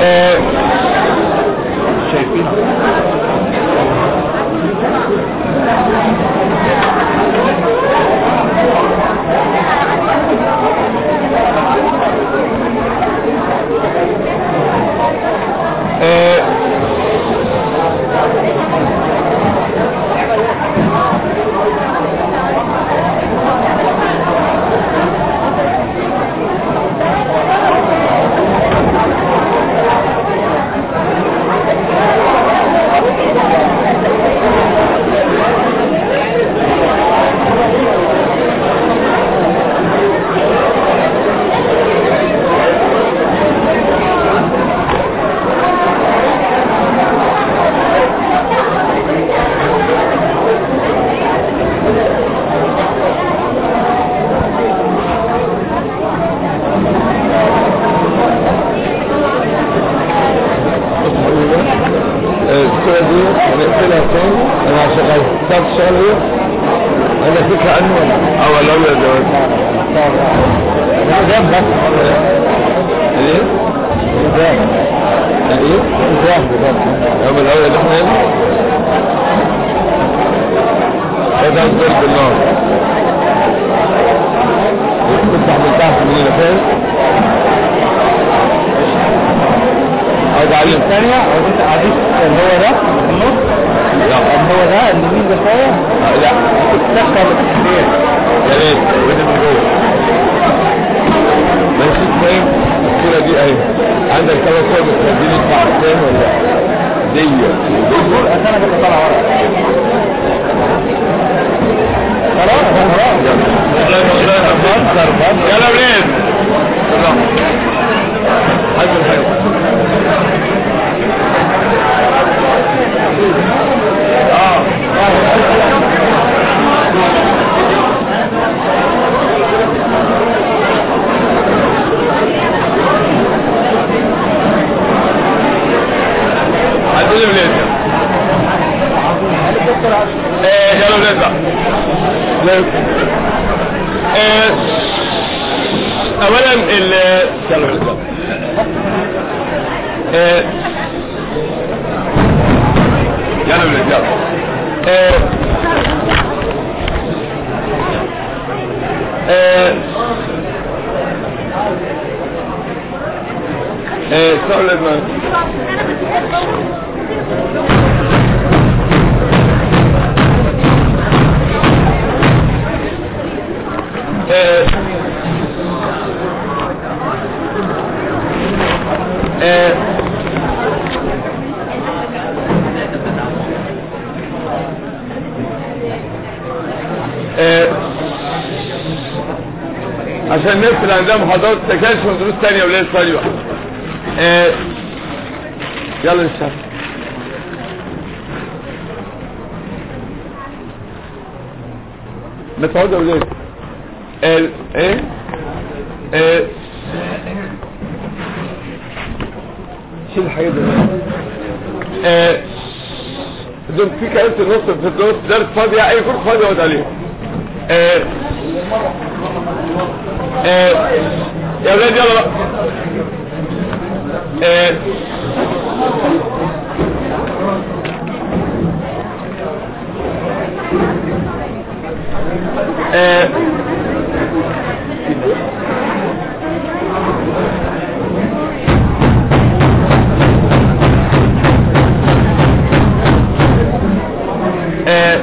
آه، شايفين آه، آه، الصورة دي هنقفلها تاني انا هشغلها تعرف تشتغل ايه؟ انا فكرة عنه ولا؟ اه ولا هو يا جواز لا ده بس ايه؟ ده ايه؟ ده ده يوم الاول اللي احنا هنا هذا ضرب النار تفتح من تحت من هنا فاهم؟ عايز اعلم الثانية عايزين عايزين اللي هو ده النص لا اللي هو ده اليمين ده شوية آه، لا تفتح الكبير يا ريت وين من جوه ماشي فاهم الصورة دي اهي عندك ثلاث صور بتخليني تحت فاهم ولا لا؟ دي دي اصل انا كنت طالع ورا خلاص خلاص يلا ولاد حاجة الحاجة اه عايزين ولاد ايه يلا ولاد بقى ولاد. آه، اولا ال يلا ولاد بقى. آه، يلا ولاد يلا آه، آه، آه، اسمعوا ولاد معايا. آه، آه، آه، عشان الناس اللي عندها محاضرات تكاشف ودروس تانية ولاد ثانية واحدة آه، يلا نشتغل ما تقعدوا يا ولاد ال ايه آه، شيل الحاجات دي آه، دول في كلام في النص في الدروس درس فاضي اي كل فاضي اقعد عليه آه، آه، يا ولاد يلا بقى آه، آه، آه،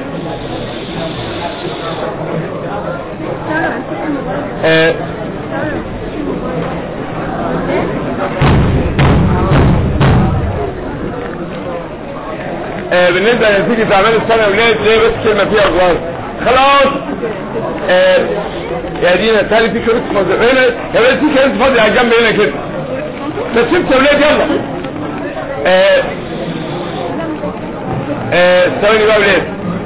آه، آه، بالنسبة لنتيجة أعمال السنة ولاد ليه بس كلمة فيها غلط خلاص آه، يا دينا تعالي في كرسي فاضي هنا يا ولاد في كرسي فاضي على الجنب هنا كده بس انت يا ولاد يلا آه، آه، ثواني بقى يا ولاد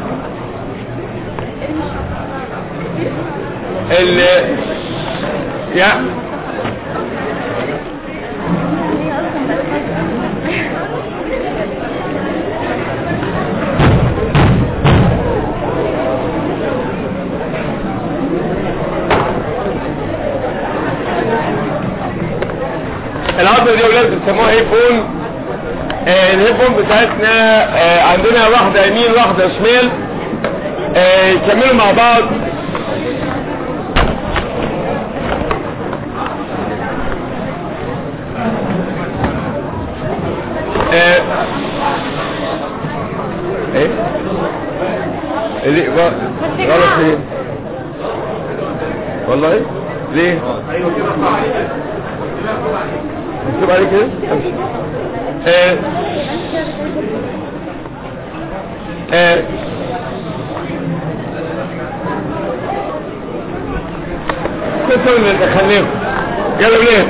ال يا العظمة دي يا ولاد بتسموها بيسموها هيب بون آه الهيب بون بتاعتنا آه عندنا واحدة يمين واحدة شمال آه يكملوا مع بعض آه ايه ليه غ- غلط ليه والله ليه مكتوب عليك كده امشي آه آه كنتوا اللي دخلناكم يلا ليه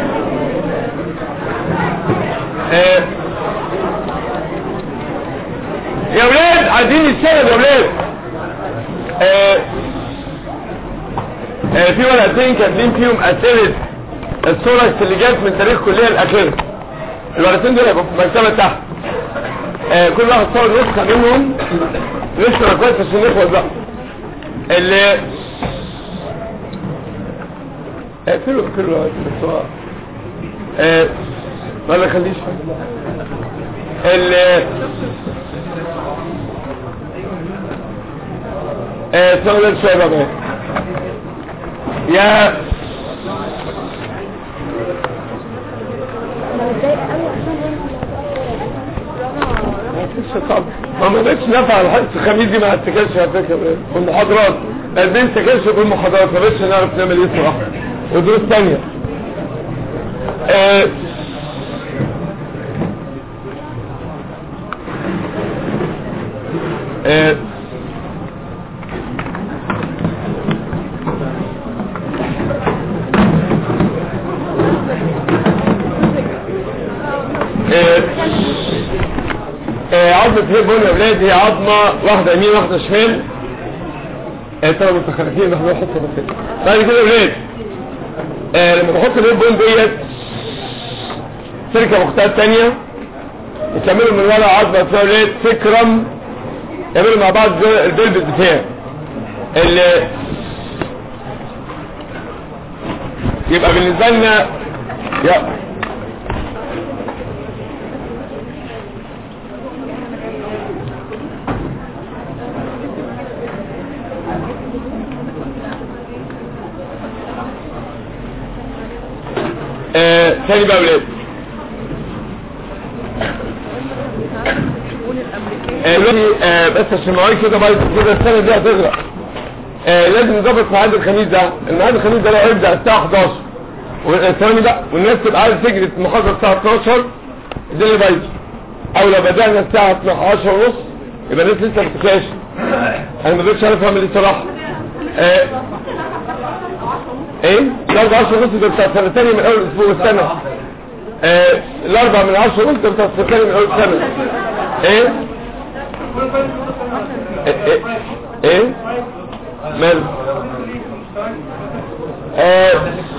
آه يا ولاد عايزين السند يا ولاد آه آه في ورقتين كاتبين فيهم اسئله الصورة اللي جت من تاريخ كلية الاخير الورقتين دول هيبقوا في المكتبة تحت آه كل واحد صور نسخة منهم نسخة كويس عشان نخلص بقى اللي اقفلوا اقفلوا الصور آه ولا خليش اللي آه سؤال شوية بقى يا ما ما بقتش نافع الحصة الخميس دي ما هتكلش على فكرة في المحاضرات قلبين تكلش في المحاضرات ما بقتش نعرف نعمل ايه صراحة ودروس تانية آه آه آه، آه، عظمة هيب بون يا ولاد هي عظمة واحدة يمين واحدة شمال آه، طبعا متخلفين احنا نحط بس بعد كده يا ولاد آه، لما بحط الهيب بون ديت سلكة مختلفة تانية يكملوا من ورا عظمة اسمها يا ولاد سكرم يعملوا مع بعض البلب الدفاع اللي يبقى بالنسبة لنا يا آه، تاني بقى ولاد آه، دلوقتي آه، بس عشان المواعيد كده بايظ كده السنه دي هتغرق آه، لازم نظبط ميعاد الخميس ده الميعاد الخميس ده لو هيبدا الساعه 11 ثواني بقى والناس تبقى عايزه تجري المحاضره الساعه 12 الدنيا بايظه او لو بدانا الساعه 12 ونص يبقى الناس لسه ما بتكاش انا ما بقتش عارف اعمل ايه صراحه آه، ايه الاربع 10 ونص ده بتاع سنه ثانيه من اول اسبوع السنه آه، الاربع من 10 ونص ده بتاع سنه ثانيه من اول السنه ايه ايه ايه, إيه؟ مال آه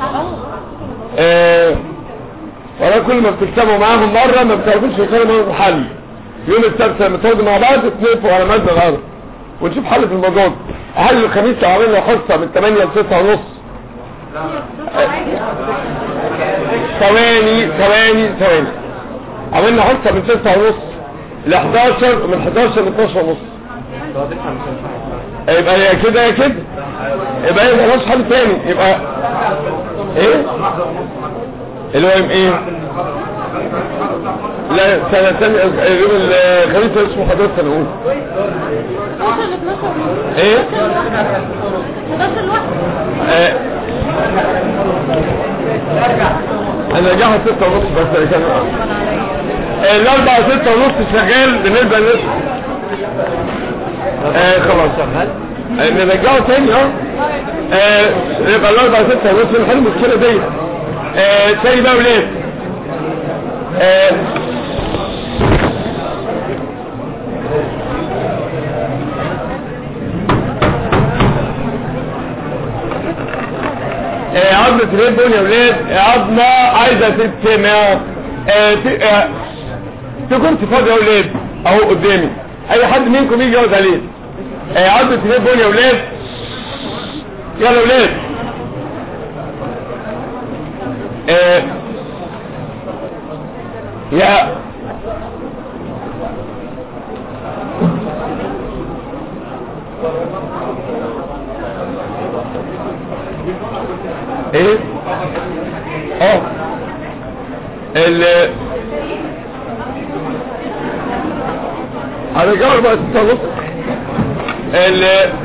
آه ولا كل ما بتكتبوا معاهم مرة ما بتعرفوش يخلوا معاهم حل يوم السبت لما تقعدوا مع بعض تتنفوا على مادة الأرض ونشوف حل في الموضوع ده. هل الخميس لو عملنا حصة من 8 ل 9 ونص ثواني ثواني ثواني عملنا حصة من 9 ونص ل 11 ومن 11 ل 12 ونص يبقى يا كده يا كده يبقى هي ملهاش حل تاني يبقى ايه اللي هو يوم ايه لا سنة ثانية يوم الخميس ده اسمه حضرتك سنة اولى 12 ل 12 ونص ايه 11 لوحده آه. انا رجعها ستة ونص بس كان آه، الاربعة ستة ونص شغال بالنسبة للناس آه خلاص آه، نرجعه تاني اه آه، يبقى الاربعة ستة ونص نحل المشكلة دي آه، تاني بقى ولاد آه، آه، عظمة الهيبون يا ولاد آه، عظمة عايزة تتسمع آه، ت- آه، تكون فاضي يا ولاد اهو قدامي اي حد منكم يجي يقعد عليه آه، عظمة الهيبون يا ولاد يلا يا ولاد آه، يا ايه اه ال هنجاوب بقى التصرف ال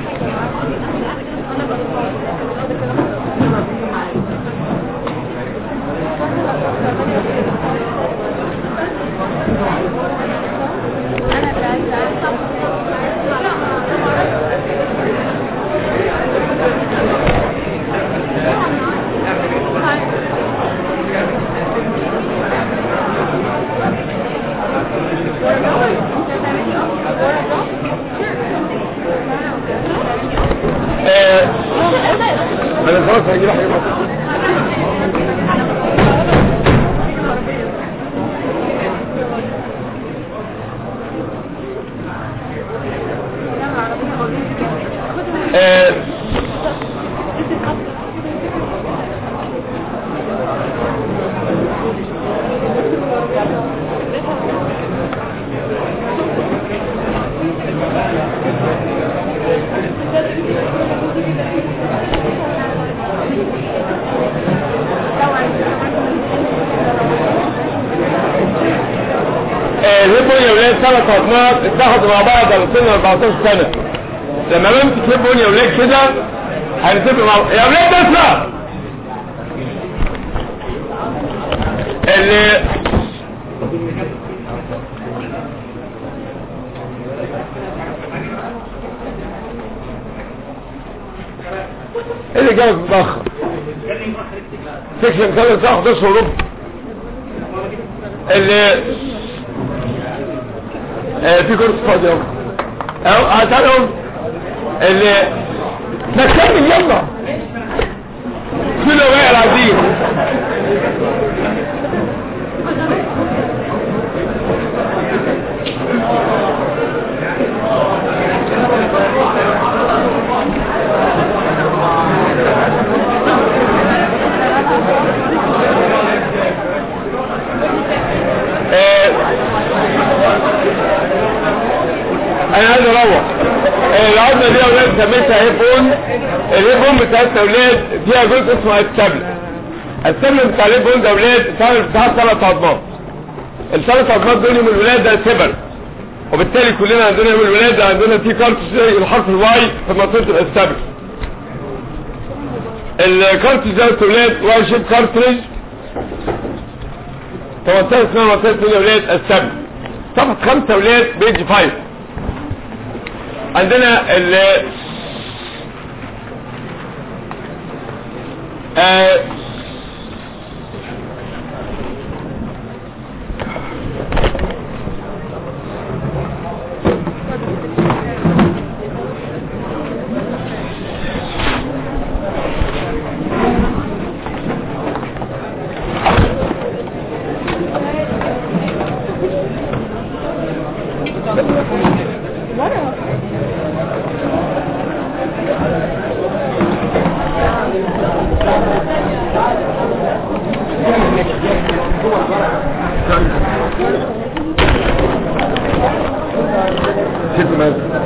آه، انا خلاص هجيب حاجه بقى. آه، آه، الهيبون يا ولاد ثلاث اطناف اتحدوا مع بعض على سن 14 سنه لما نمسك هيبون يا ولاد كده هنتفق مع يا ولاد اسمع اللي ايه اللي جابك متاخر سكشن ثلاث ساعه 11 وربع اللي آه، في كورس فاضي اهو اهو هتعالى اهو اللي ما تكمل يلا كل واقع العزيز آه، انا عايز اروح آه، العظمه دي يا اولاد سميتها هيبون الهيبون بتاعتنا يا اولاد فيها جزء اسمه السبل السبل بتاع الهيبون ده يا اولاد السبل بتاعها ثلاث عظمات الثلاث عظمات دول يوم الولاده سبل وبالتالي كلنا عندنا يوم الولاده عندنا في كارتش الحرف الواي في منطقه الاستبل الكارتش ده يا اولاد واي شيب كارتريج فمنطقه اسمها منطقه يا اولاد السبل صفحه خمسه اولاد بيج 5 عندنا ال آه ست مادة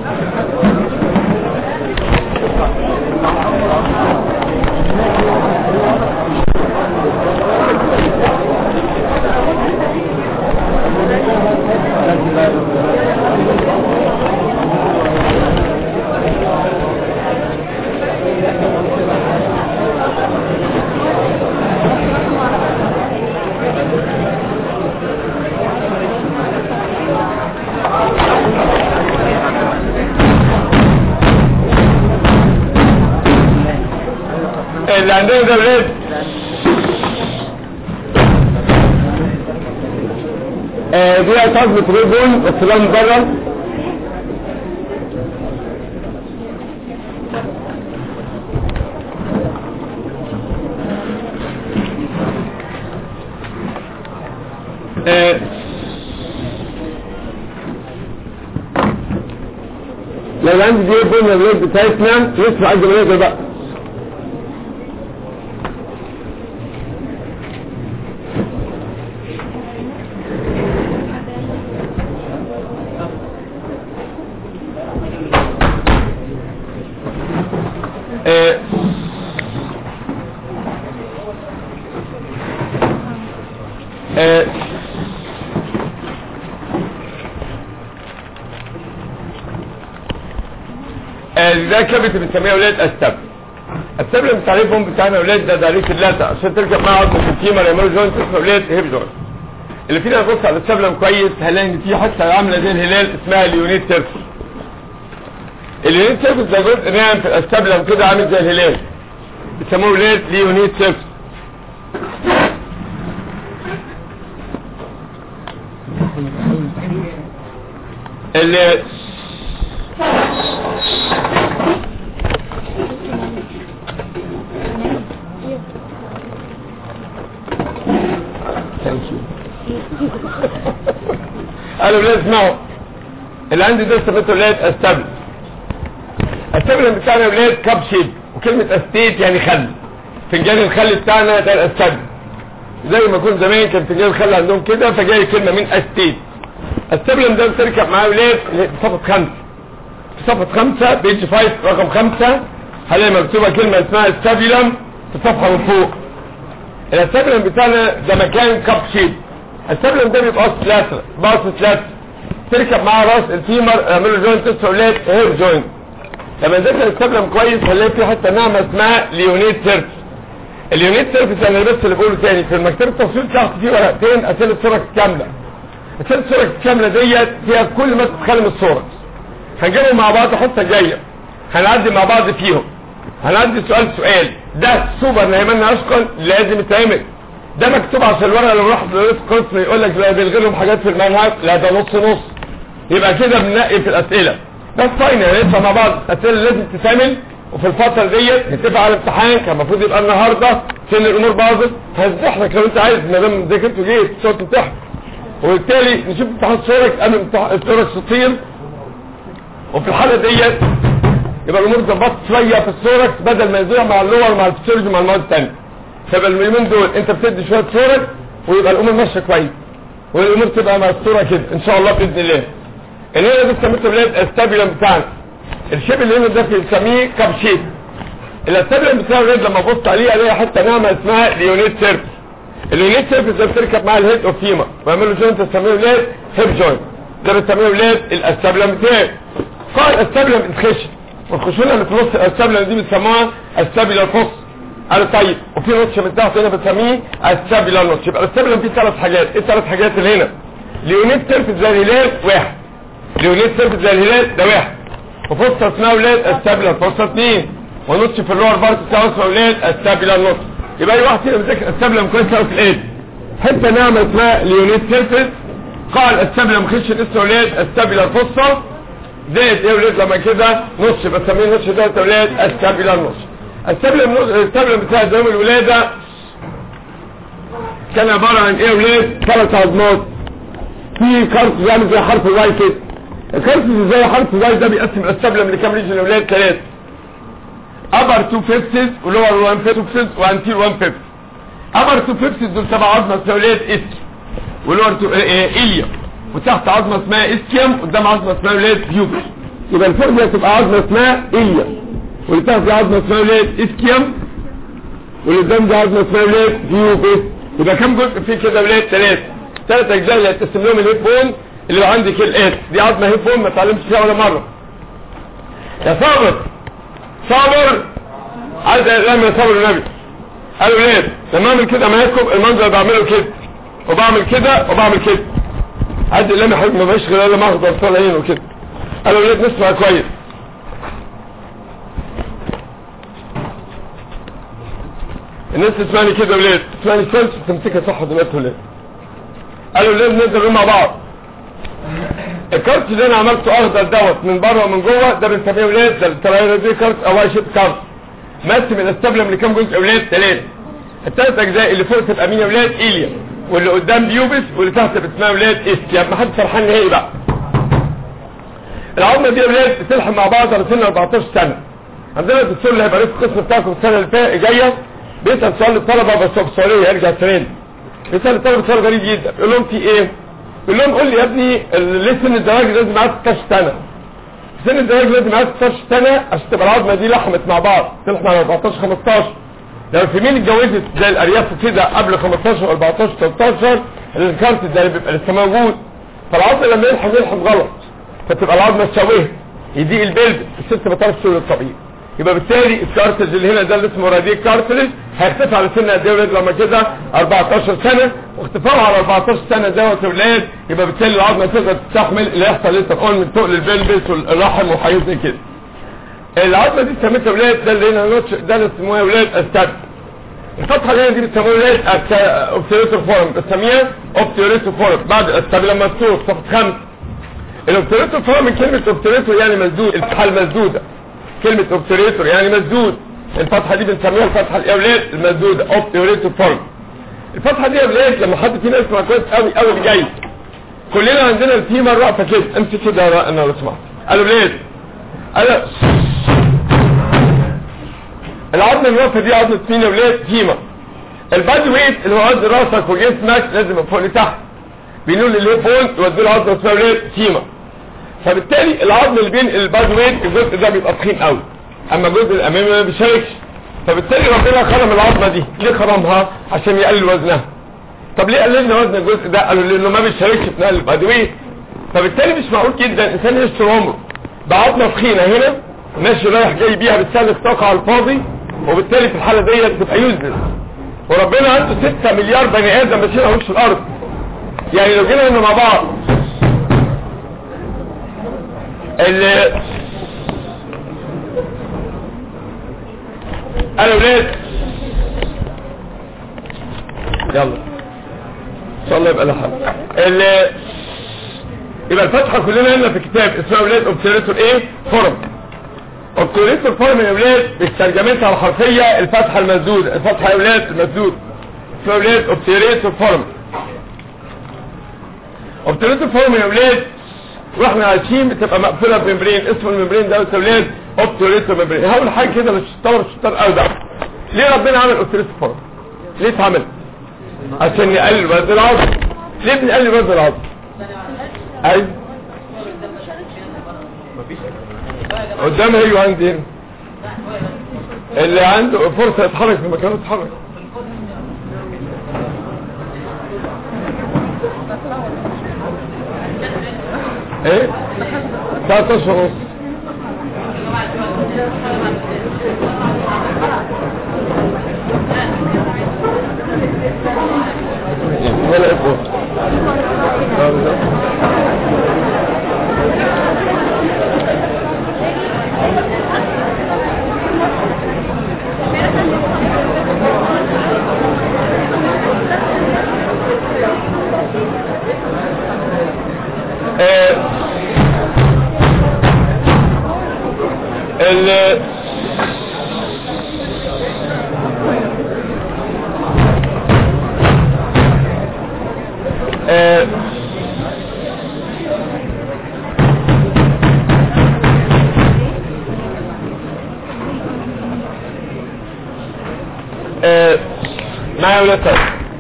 اللي عندنا ده ولاد آه، دي اساس بتريبون بس لا مبرر آه، لو عندي دي بون الولاد بتاعتنا يسمع الجمالية بقى آه، آه، ده كبت بنسميها ولاد استبل السبل اللي بتعرفهم بتاعنا ولاد ده داريس اللاتة عشان تركب مع عظمة الفيمر يعملوا جوينت اسمه ولاد هيب جوينت اللي فينا نبص على السبلم كويس هنلاقي ان في حته عامله زي الهلال اسمها اليونيت سيرفس اليونيت سيرفس ده جزء ناعم في السبلم كده عامل زي الهلال بيسموه ولاد ليونيت سيرفس اللي قالوا لا اسمعوا اللي عندي ده سميته ولاد استبل السبل بتاعنا ولاد كاب شيب وكلمة استيت يعني خل فنجان الخل بتاعنا ده الاستبل زي ما كنت زمان كان فنجان الخل عندهم كده فجاي كلمة من استيت السبلم ده بتركب معاه ولاد في صفحة خمسة في صفحة خمسة بيج فايف رقم خمسة هلاقي مكتوبة كلمة اسمها السبلم في الصفحة من فوق السبلم بتاعنا ده مكان كاب شيب السبلم ده بيبقى قص لاتر باص لاتر تركب معاه راس الفيمر اعملوا جوينت اسمه ولاد هير جوينت لما نذاكر السبلم كويس هنلاقي في حته ناعمه اسمها ليونيت سيرفس اليونيت سيرفس انا بس اللي بقوله تاني في المكتبه التصوير تحت فيه ورقتين اسئله الصوره الكامله اسئله الصوره الكامله ديت فيها كل ما تتكلم الصوره هنجيبهم مع بعض حصه جايه هنعدي مع بعض فيهم هنعدي سؤال سؤال ده سوبر نايمان اشقل لازم يتعمل ده مكتوب عشان الورقه لو راح لرئيس قسم يقول لك لا بيلغي لهم حاجات في المنهج لا ده نص نص يبقى كده بننقي في الاسئله بس فاينل هندفع مع بعض الاسئله اللي لازم تتعمل وفي الفتره ديت نتفق على امتحان كان المفروض يبقى النهارده عشان الامور باظت هنفتحلك لو انت عايز ما دام ذاكرت وجيت تقعد تمتحن وبالتالي نشوف امتحان صورك قبل امتحان صورك تطير وفي الحاله ديت يبقى الامور ظبطت شويه في الصورك بدل ما يضيع مع اللور مع الفسيولوجي مع المواد الثانيه فيبقى اليومين دول انت بتدي شويه صورك ويبقى الامور ماشيه كويس والامور تبقى مستوره كده ان شاء الله باذن الله اللي هنا ده سميته بلاد استابيلم بتاعنا الشيب اللي هنا ده بنسميه كاب شيب الاستابيلم بتاعه الولاد لما ابص عليه الاقي حته ناعمه اسمها ليونيت سيرفس الليونيت سيرفس ده بتركب مع الهيد اوف فيما بعملوا جوينت تسميه ولاد هيب جوينت ده بنسميه ولاد الاستابيلم بتاعي قال استابيلم اتخشن والخشونه اللي في نص الاستابيلم دي بنسموها استابيلم فوس قال طيب وفي نوتش من تحت هنا بنسميه استابيلم نوتش يبقى الاستابيلم فيه ثلاث حاجات ايه الثلاث حاجات اللي هنا ليونيت سيرفس زي الهلال واحد ليونيت سيرفس زي الهلال ده واحد وفصة اسمها ولاد استابيلر فصة اثنين ونوتش في اللور بارت بتاعه اسمها ولاد استابيلر نوتش يبقى اي واحد فينا بيذاكر استابيلر كويس قوي في الايد حته ناعمه اسمها ليونيت سيرفس قال استابيلر مخش اسمه ولاد استابيلر فصة زائد ايه ولاد لما كده نص بسميه نص ده ولاد استابيلر نص الستابلم الستابلم بتاع دوام الولادة كان عبارة عن ايه ولاد ثلاث عظمات في كارت بيعمل زي حرف الواي كده الكارت اللي زي حرف الواي ده بيقسم الستابلم لكام ريجن الولاد ثلاثة upper two fifths ولور one fifth وانتير one fifth upper two fifths دول تبع عظمة اسمها ولاد اسكي ولور تو ايليا وتحت عظمة اسمها اسكيم قدام عظمة اسمها ولاد بيوبس يبقى الفوق دي تبقى عظمة اسمها ايليا واللي تحت دي عظمه اسمها ولاد اسكيام واللي قدام دي عظمه اسمها ولاد بيوبس يبقى كام جزء فيه كده ولاد ثلاثه ثلاث اجزاء اللي هتقسم لهم الهيب بون اللي عندي كالاتي دي عظمه هيب بون ما اتعلمتش فيها ولا مره يا صابر صابر عايز اعلام يا صابر النبي قالوا ولاد لما اعمل كده معاكم المنظر اللي بعمله كده وبعمل كده وبعمل كده عايز اعلام يا حبيبي ما بقاش غير الا مخضر طالعين وكده قالوا ولاد نسمع كويس الناس تسمعني كده ولاد تسمعني سنس تمسكها صح دلوقتي ولاد قالوا ولاد نقدر مع بعض الكارت اللي انا عملته اخضر دوت من بره ومن جوه ده بنسميه ولاد ده التراير دي كارت او شيب كارت مقسم الاستبلم لكام جزء ولاد ثلاثه الثلاث اجزاء اللي فوق تبقى مين يا ولاد ايليا واللي قدام بيوبس واللي تحت بتسمها ولاد اسكيا ما حدش فرحان نهائي بقى العظمه دي يا ولاد بتلحم مع بعض على سن 14 سنه عندنا الدكتور اللي هيبقى رئيس القسم بتاعكم السنه اللي فاتت جايه بيسأل سؤال للطلبة بس هو بسؤالية يرجع سنين بيسأل الطلبة سؤال غريب جدا يقول لهم في ايه يقول لهم قول لي يا ابني ليه سن الزواج لازم معاه 16 سنة سن الزواج لازم معاه 16 سنة عشان تبقى العظمة دي لحمت مع بعض تلحم على 14 15 لو الفيميل اتجوزت زي الارياف كده قبل 15 14 13 الكارت ده بيبقى لسه موجود فالعظم لما يلحم يلحم غلط فتبقى العظمه تشوهه يضيق البلد الست ما تعرفش تولد طبيعي يبقى بالتالي الكارتج اللي هنا ده اللي اسمه راديك كارتلج هيختفي على سن قد ايه ولاد لما كده 14 سنه واختفائه على 14 سنه دوت ولاد يبقى بالتالي العظمه تقدر تستحمل اللي يحصل لسه تقول من تقل البلبس والرحم وحاجات زي كده العظمه دي سميتها ولاد ده اللي هنا نوتش ده اللي اسمها ولاد استاب الفتحه اللي هنا دي بتسموها ولاد اوبتيريتور فورم بتسميها اوبتيريتور فورم بعد الاستاب لما تسوق صفحه خمسه الاوبتيريتور فورم من كلمه اوبتيريتور يعني مسدود الفتحه المسدوده كلمة اوبتوريتور يعني مسدود الفتحة دي بنسميها الفتحة الاولاد المسدودة اوبتوريتور فورم الفتحة دي يا ولاد لما حد فينا يسمع كويس قوي قوي اللي جاي كلنا عندنا الفيمر رأفة كده امسك كده يا انا لو سمحت قالوا ولاد قال العظم الرأفة دي عظمة مين يا ولاد فيمر البادي ويت اللي هو عظم راسك وجسمك لازم من فوق لتحت بينقول اللي بون يودوا له عظمة اسمها ولاد فيمر فبالتالي العظم اللي بين البادي ويت الجزء ده بيبقى تخين قوي اما الجزء الامامي ما بيشاركش فبالتالي ربنا خرم العظمه دي ليه خرمها عشان يقلل وزنها طب ليه قللنا وزن الجزء ده قالوا لانه ما بيشاركش في نقل البادي ويت فبالتالي مش معقول جدا الانسان يشتري عمره بعظمه تخينه هنا ماشي رايح جاي بيها بتسلك طاقه على الفاضي وبالتالي في الحاله ديت بتبقى يوزلس وربنا عنده 6 مليار بني ادم ماشيين على وش الارض يعني لو جينا هنا مع بعض اللي انا ولاد يلا ان شاء الله يبقى لها اللي يبقى الفتحه كلنا هنا في كتاب اسمها ولاد اوبتيريتور ايه فورم اوبتيريتور فورم يا ولاد بالترجمتها الحرفيه الفتحه المسدوده الفتحه يا ولاد المسدود اسمها ولاد اوبتيريتور فورم اوبتيريتور فورم يا ولاد واحنا عايشين بتبقى مقفوله بممبرين اسم الممبرين ده اولاد اوبتوريتو ممبرين هقول حاجه كده مش شطار شطار قوي ده ليه ربنا عمل اوبتوريتو فورم ليه اتعمل عشان يقلل وزن العظم ليه بنقلل وزن العظم ايوه قدام هي عندي هنا اللي عنده فرصه يتحرك في مكانه يتحرك ايه 13 ونص ولا ابو آه ال آه آه معايا ولاد طيب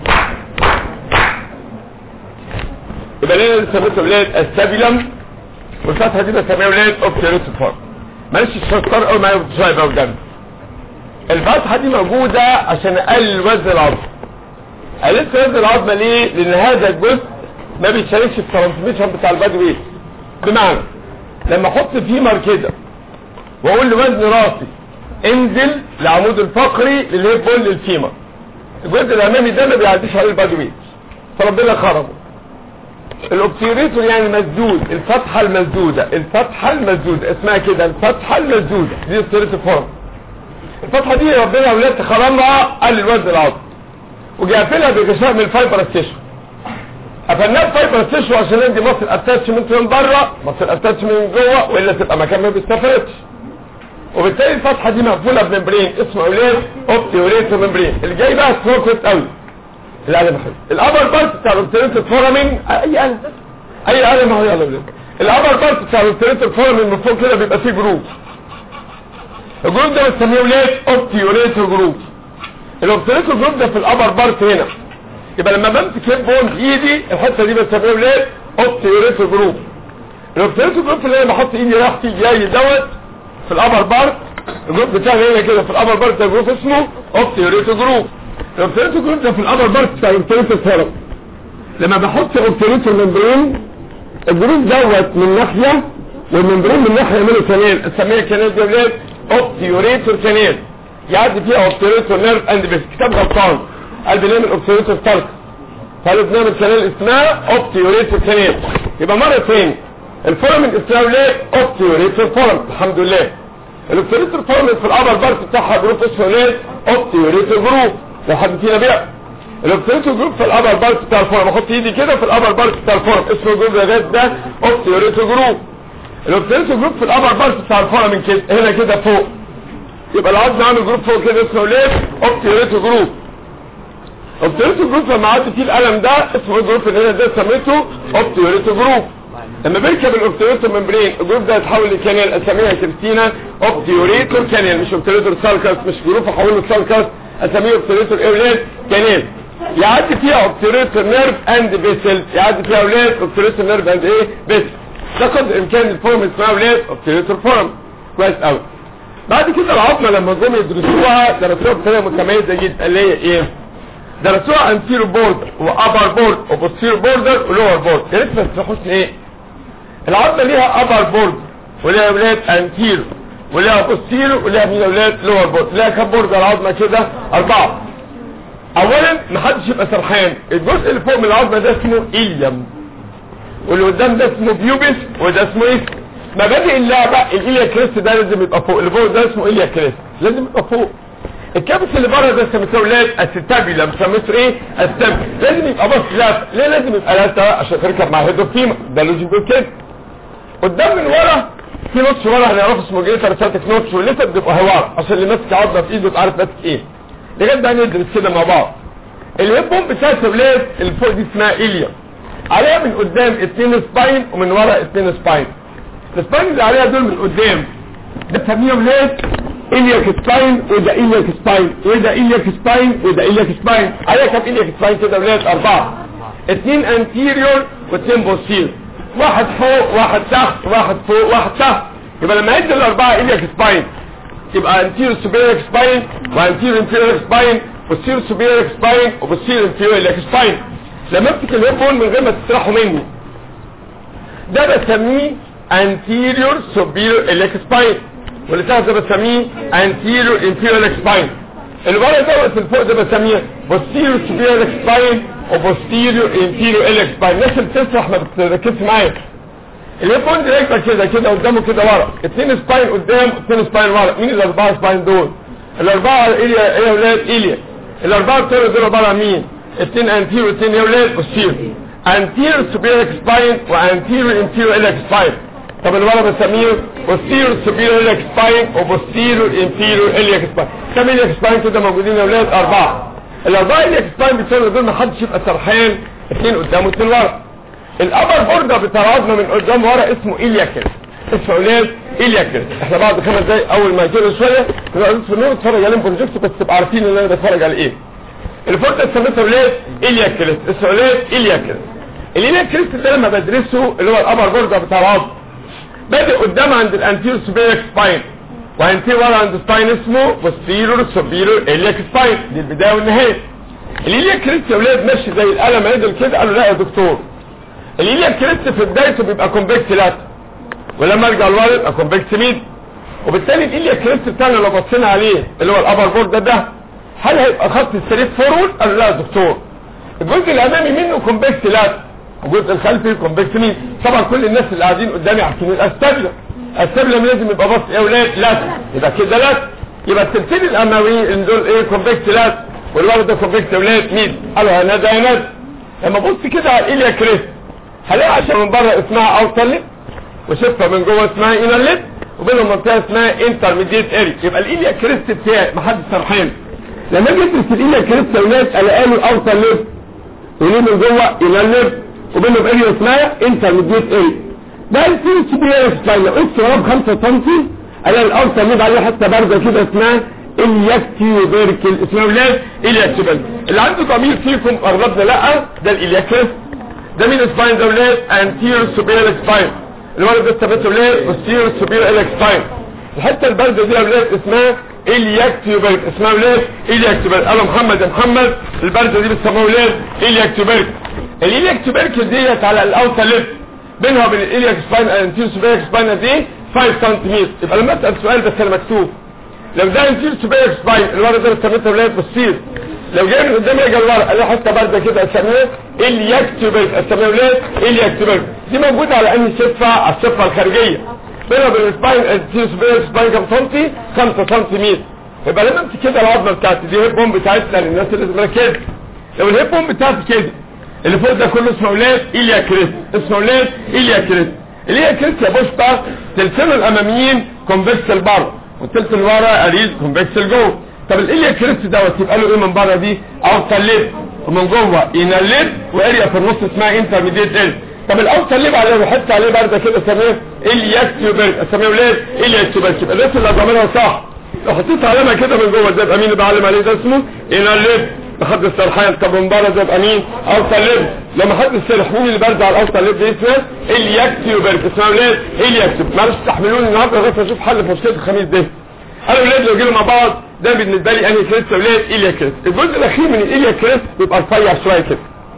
يبقى لنا لسه ولاد السابيلم والفتحه دي بسميها ولاد اوبتيروتيفورم معلش الشطار قوي معايا شويه بقى قدامي الفتحه دي موجوده عشان اقلل وزن العظم قللت وزن العظمه ليه لان هذا الجزء ما بيشاركش في الترانسميشن بتاع البادي ويت بمعنى لما احط فيمر كده واقول لوزن راسي انزل لعمود الفقري اللي هي بول الفيمر الجزء الامامي ده ما بيعديش عليه البادي ويت فربنا خرمه الاوبتيريتور يعني مسدود الفتحة المسدودة الفتحة المسدودة اسمها كده الفتحة المسدودة دي اوبتيريتور فورم الفتحة دي ربنا اولاد تخرمها قلل وزن العظم وجافلها بغشاء من الفايبر ستيشن قفلناها بفايبر ستيشن عشان ندي مصل اتاتشمنت من بره مصل اتاتشمنت من جوه والا تبقى مكان ما بيستفردش وبالتالي الفتحة دي مقفولة بممبرين اسمه اولاد اوبتيريتور ممبرين اللي جاي بقى سموكت قوي القلم حلو الابر بارت بتاع الاوبتريتور فورامين اي قلم اي قلم اهو يلا بينا الابر بارت بتاع الاوبتريتور فورامين من فوق كده بيبقى فيه جروب الجروب ده بنسميه ولاد اوبتيوريتور جروب الاوبتريتور جروب ده في الابر بارت هنا يبقى لما بمسك هيد بون بايدي الحته دي بنسميها ولاد اوبتيوريتور جروب الاوبتريتور جروب اللي انا بحط ايدي راحتي جاي دوت في الابر بارت الجروب بتاعنا هنا كده في الابر بارت ده جروب اسمه اوبتيوريتو جروب الاوبتيوريتو جروب ده في الابر بارت بتاع الاوبتيوريتو ثيرابي لما بحط اوبتيوريتو ممبرين الجروب دوت من ناحيه والممبرين من ناحيه يعملوا كانال اسميها كانال دي ولاد اوبتيوريتور كانال يعدي فيها اوبتيوريتور نيرف اند بس كتاب غلطان قال بنعمل اوبتيوريتور ستارك قالوا بنعمل كانال اسمها اوبتيوريتور كانال يبقى مره تاني الفورم اسمها ولاد اوبتيوريتور فورم الحمد لله الاوبتيوريتور فورم في الابر بارت بتاعها جروب اسمه ولاد اوبتيوريتور جروب لو حد فينا بيع الاوبتيوريتور جروب في الابر بارت بتاع الفورم احط ايدي كده في الابر بارت بتاع الفورم اسمه جروب لغايه ده اوبتيوريتور جروب الاوبتيوريتور جروب في الابر بارت بتاع الفورم من كده هنا كده فوق يبقى العظم عامل جروب فوق كده اسمه ولاد اوبتيوريتور جروب اوبتيوريتو جروب لما عدت فيه القلم ده اسمه الجروب اللي هنا ده سميته اوبتيوريتو جروب لما بيركب الاوبتيوريتو ممبرين الجروب ده يتحول لكانال اسميها كريستينا اوبتيوريتو كانال مش اوبتيوريتو سالكاس مش جروب احوله سالكاس اسميه اوبتيوريتو اولاد كانال يعدي فيها اوبتيوريتو نيرف اند بيسل يعدي فيها اولاد اوبتيوريتو نيرف اند ايه بيسل ده قدر امكان الفورم اسمها اولاد اوبتيوريتو فورم كويس قوي بعد كده العظمه لما جم يدرسوها درسوها بطريقه متميزه جدا اللي هي ايه درسوها انتيرو بوردر وابر بورد وبوستيرو بوردر ولور بورد يا ريت ما تروحوش ايه العظمه ليها ابر بورد وليها اولاد انتيرو وليها بوستيرو وليها من اولاد لور بورد ليها كام بورد العظمه كده اربعه اولا ما حدش يبقى سرحان الجزء اللي فوق من العظمه ده اسمه ايليم واللي قدام ده اسمه بيوبس وده اسمه ايه مبادئ اللعبه الايليا كريست ده لازم يبقى فوق اللي فوق ده اسمه ايليا كريست لازم يبقى فوق الكابس اللي بره ده سميته ولاد الستابيلا سميته ايه الستاب لازم يبقى بص لا ليه لازم يبقى لا عشان تركب مع هيدروفيما ده لازم يكون كده قدام من ورا في نص ورا هنعرفه اسمه جريتر ساتك نوتش والليتر بيبقى هوار عشان اللي ماسك عضله في ايده عارف ماسك ايه لغايه بقى ندرس كده مع بعض الهيب بومب بتاعت ولاد اللي فوق دي اسمها ايليا عليها من قدام اتنين سباين ومن ورا اتنين سباين السباين اللي عليها دول من قدام ده بنسميه ولاد إلياك سباين وده إلياك سباين وده إلياك سباين وده إلياك سباين عليها كم إلياك سباين كده ولاد أربعة اتنين انتيريور واتنين بوستيريور واحد فوق واحد تحت واحد فوق واحد تحت يبقى لما يدي الأربعة إلياك سباين يبقى انتيريور سوبيريور سباين وانتيريور انفيريور سباين بوستيريور سوبيريور سباين وبوستيريور انفيريور إلياك سباين لما امسك الهيب بون من غير ما تسرحوا مني ده بسميه anterior superior iliac spine واللي تحت ده بسميه anterior inferior iliac spine اللي بره دوت اللي فوق ده بسميه posterior superior iliac spine و posterior inferior iliac spine الناس اللي بتسرح ما بتركزش معايا اللي بوند راكبه كده كده قدامه كده ورا اتنين سباين قدام اتنين سباين ورا مين الاربعه سباين دول الاربعه ايليا ايه يا ولاد ايليا الاربعه بتوع دول عباره عن مين اتنين انتيرو اتنين يا ولاد posterior anterior superior spine و anterior inferior iliac spine طب اللي ورا بسميه posterior superior iliac spine و posterior inferior iliac spine كم iliac spine كده موجودين يا ولاد اربعه الاربعه iliac spine بتوع دول ما حدش يبقى سرحان اتنين قدام واتنين ورا الابر بوردر بتاع العظمه من قدام ورا اسمه ايلياكل اسمه اولاد ايلياكل احنا بعد خمس دقايق اول ما كده شويه نقعد في النور نتفرج عليهم بروجكت بس تبقى عارفين ان انا بتفرج على ايه الفورت سميته اولاد ايلياكل اسمه اولاد ايلياكل الايلياكل ده لما بدرسه اللي هو الابر بوردر بتاع العظم بادئ قدام عند الانتيرو سوبيريك سباين وانتيرو ورا عند سباين اسمه بوستيرور سوبيرور ايلياك سباين دي البدايه والنهايه الايلياك كريست يا اولاد ماشي زي القلم عدل كده قالوا لا يا دكتور الايلياك كريست في بدايته بيبقى كونفكس لات ولما ارجع لورا يبقى كونفكس ميد وبالتالي الايلياك كريست بتاعنا لو بصينا عليه اللي هو الابر بورد ده, ده هل هيبقى خط ستريت فورورد قالوا لا يا دكتور الجزء الامامي منه كونفكس لات الجزء الخلفي كونفكس ميد طبعا كل الناس اللي قاعدين قدامي عارفين الاستابلم الاستابلم لازم يبقى بص ايه ولاد لات يبقى كده لات يبقى الترتيب الامامي ان دول ايه كونفكس لات والولد ده كونفكس ولاد ميد قالوا يا ندى يا ندى لما بص كده على الايليا كريست هلاقي عشان من بره اسمها اوتر ليب وشفه من جوه اسمها انر ليب وبينهم منطقه اسمها انترميديت اري يبقى الايليا كريست بتاعي محدش سرحان لما اجي ادرس الايليا كريست يا ولاد الاقي له اوتر ليب وليه من جوه انر ليب وبينهم اريا اسمها انترميديت اري ده الفيل سبير سباين لو قلت وراه 5 سم الاقي الاوتر ليب عليه حته بارده كده اسمها الياكتيوبيركل اسمها ولاد الياكتيوبيركل اللي عنده ضمير فيكم اغلبنا لا ده الالياكريست ده مين سباين ده ولاد انتير سوبير سباين الولد ده ثبت ولاد بوستير سوبير اليك سباين الحته البارده دي يا اولاد اسمها الياك تيوبرك اسمها اولاد الياك تيوبرك قالوا محمد يا محمد البارده دي بيسموها اولاد الياك تيوبرك الالياك تيوبرك ديت على الاوتر ليب بينها وبين الالياك سباين الانتير سوبيريك سباين دي 5 سم يبقى لما اسال سؤال بس انا مكتوب لو ده انتير سوبيريك سباين الورقه ده سميتها اولاد بتصير لو جاي من قدام يجي الورق الاقي حته بارده كده اسميها الياك تيوبرك اسميها اولاد الياك تيوبرك دي موجوده على انهي صفه على الصفه الخارجيه بينها وبين السباين الانتير سوبيريك سباين كام سنتي 5 سم يبقى لما امسك كده العظمه بتاعتي دي هيب بوم بتاعتنا للناس اللي اسمها كده لو الهيب بوم بتاعتي كده اللي فوق ده كله اسمه اولاد ايليا كريست اسمه اولاد ايليا كريست ايليا كريست يا بوشطه تلسانه الاماميين كونفكس لبره والتلت اللي ورا اريد كونفكس لجوه طب الايليا كريست دوت يبقى له ايه من بره دي اوتر ليب ومن جوه انر ليب واريا في النص اسمها انترميديت ال طب الاوتر ليب عليه بحط عليه برده كده اسميه الياك تيوبرك اسميه اولاد الياك تيوبرك يبقى الناس اللي ضامنها صح لو حطيت علامه كده من جوه ده يبقى مين اللي بعلم عليه ده اسمه انر ليب محد السرحان طب من بره ده يبقى مين اوتر ليب لما حد السرح مين اللي برد على الاوتر ليب دي اسمها الياك تيوبرك اسمها اولاد الياك تيوبرك معلش تستحملوني النهارده لغايه اشوف حل في مشكله الخميس ده انا ولاد لو جينا مع بعض ده بالنسبه لي انهي كريست ولاد ايليا كريست الجزء الاخير من الايليا كريست بيبقى رفيع شويه كده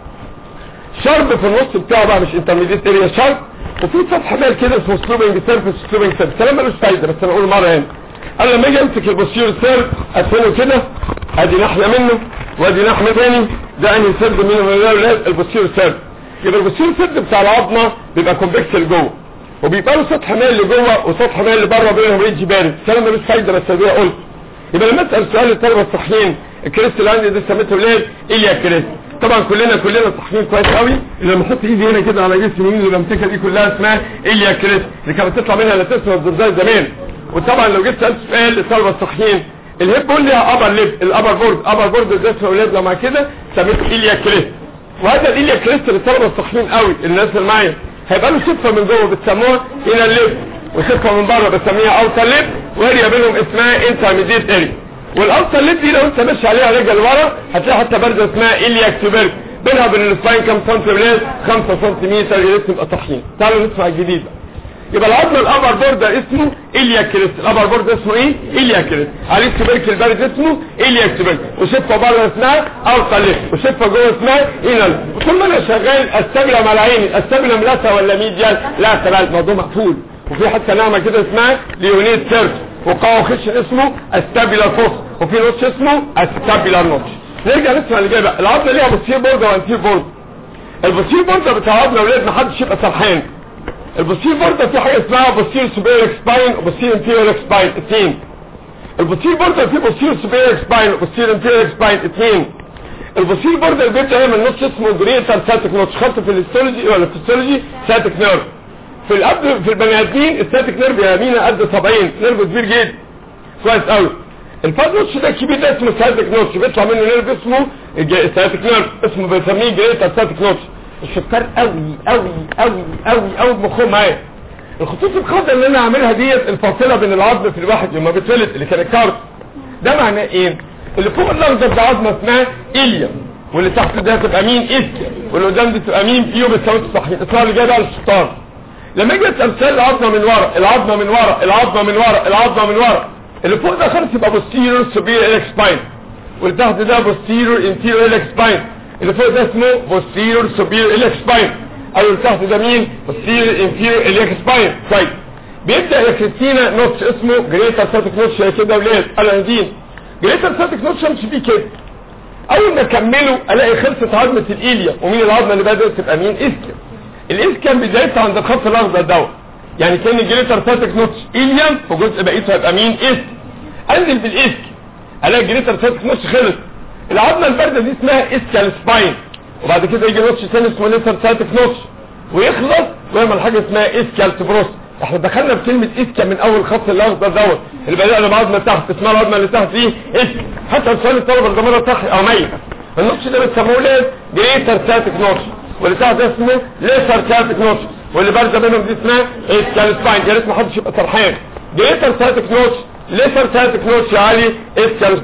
شرب في النص بتاعه بقى مش انترميديت اريا شرب وفي سطح مال كده اسمه سلوبنج سيرفيس سلوبنج سيرفيس الكلام ملوش فايده بس انا اقول مره هنا انا لما اجي امسك البوستير سيرف ادخله كده ادي ناحيه منه وادي ناحيه تاني ده انهي سيرف منه من الاولاد البوستير سيرف يبقى البوستير سيرف بتاع العظمه بيبقى كونفكس لجوه وبيبقى له سطح مال لجوه وسطح مال لبره بينهم رينج بارد الكلام ملوش فايده بس ادي قلت يبقى لما اسال سؤال للطلبه الصحيين الكريست اللي عندي ده سميته ولاد ايليا كريست طبعا كلنا كلنا صحيين كويس قوي لما احط ايدي هنا كده على جسمي اليمين اللي بمسكها دي كلها اسمها ايليا كريست اللي كانت بتطلع منها لتسمى الزلزال زمان وطبعا لو جبت سالت سؤال للطلبه الصحيين الهيب بول ليها ابر ليب الابر بورد ابر بورد ده اسمه اولاد لما كده سميته ايليا كريست وهذا الايليا كريست للطلبه الصحيين قوي الناس اللي معايا هيبقى له صفه من جوه بتسموها الى الليب وصفه من بره بسميها اوتر ليب واريا بينهم اسمها انترميديت اريا والاوتر ليب دي لو انت ماشي عليها رجل ورا هتلاقي حتى برده اسمها الياك تيوبرك بينها وبين السباين كام سنتيمتر 5 سنتيمتر يا ريت تبقى طحين تعالوا نسمع الجديد بقى يبقى العظم الابر بورد اسمه الياك كريست الابر بورد اسمه ايه الياك كريست عليه التبرك البارد اسمه الياك تبرك وشفه بره اسمها اوتر ليب وشفه جوه اسمها انال وطول ما انا شغال استبلم على عيني استبلم لسه ولا ميديال لا تبقى الموضوع مقفول وفي حتى نعمه كده اسمها ليونيد سيرش وقوه خش اسمه استابيلار فوس وفي نوتش اسمه استابيلار نوتش نرجع نسمع اللي جاي بقى العظمه ليها بوستير بورد وانتير بورد البوستير بورد بتاع العظمه يا اولاد ما حدش يبقى سرحان البوستير بورد في حاجه اسمها بوستير سوبيريك سباين وبوستير انتيريور سباين اثنين البوستير بورد في بوستير سوبيريك سباين وبوستير انتيريور سباين اثنين البوستير بورد اللي بيبدا من نص اسمه جريتر ساتيك نوتش خط في الهيستولوجي ولا في الهيستولوجي ساتيك نيرف في الاب في البني ادمين الساتيك نيرف يمينه قد 70 نيرف كبير جدا كويس قوي الفاز نوتش ده الكبير ده اسمه ساتيك نوتش بيطلع منه نيرف اسمه ساتيك نيرف اسمه بنسميه جريتر ساتيك نوتش الشطار قوي قوي قوي قوي قوي بمخهم معايا الخطوط الخضراء اللي انا عاملها ديت الفاصله بين العظم في الواحد لما بيتولد اللي كان الكارت ده معناه ايه اللي فوق الاخضر ده عظمه اسمها اليا واللي تحت ده تبقى مين اسكا واللي قدام دي تبقى مين فيو بالسواد الصحيح اسمها اللي جاي بقى الشطار لما اجي اسال سؤال العظمه من ورا العظمه من ورا العظمه من ورا العظمه من ورا اللي فوق ده خالص يبقى بوستيرور سوبيريور اليك سباين واللي تحت ده بوستيرور انتيريور اليك سباين اللي فوق ده اسمه بوستيرور سوبيريور اليك سباين او اللي تحت ده مين بوستيرور انتيريور اليك سباين طيب بيبدا يا كريستينا نوتش اسمه جريتر ساتيك نوتش يا كده ولاد انا دين جريتر ساتيك نوتش امشي بيه كده اول ما اكمله الاقي خلصت عظمه الاليا ومين العظمه اللي بدات تبقى مين اسكا الاسكان بدايتها عند الخط الاخضر دوت يعني كان الجريتر ساتيك نوتش اليم وجزء بقيته هيبقى مين اسك انزل بالاسك الاقي الجريتر ساتيك نوتش خلص العظمه البارده دي اسمها اسكال سباين وبعد كده يجي نوتش ثاني اسمه ليتر ساتيك نوتش ويخلص ويعمل حاجه اسمها اسكال تبروس احنا دخلنا في كلمه اسكا من اول الخط الاخضر دوت اللي بدأنا بعظمه تحت اسمها العظمه اللي تحت دي اسك حتى سؤال الطلبه الجمهوريه صح او ميت النوتش ده بيسموه ليه جريتر ساتيك نوتش واللي تحت اسمه ليتر ساتيك نوتش واللي بارزه بينهم دي اسمها اسكال سباين يا ريت ما حدش يبقى سرحان جريتر ساتيك نوتش ليتر ساتيك نوتش يا علي اسكال سباين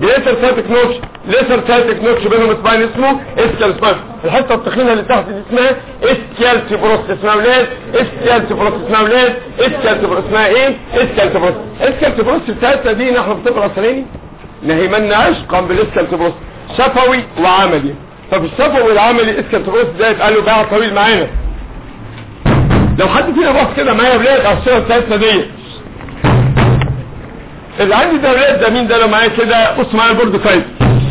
جريتر سايتك نوتش ليسر سايتك نوتش بينهم سباين اسمه اسكال سباين الحته التخينه اللي تحت دي اسمها اسكال تبروس اسمها ولاد اسكال تبروس اسمها ولاد اسكال تبروس اسمها ايه اسكال تبروس اسكال تبروس بتاعتنا دي نحن بتقرا سنيني نهي مناش قام بالاسكال تبروس شفوي وعملي ففي الشفوي والعملي اسكال تبروس ده يبقى له باع طويل معانا لو حد فينا بص كده معايا ولاد على الصوره بتاعتنا دي اللي عندي ده ولاد ده مين ده لو معايا كده بص معايا البورد سايد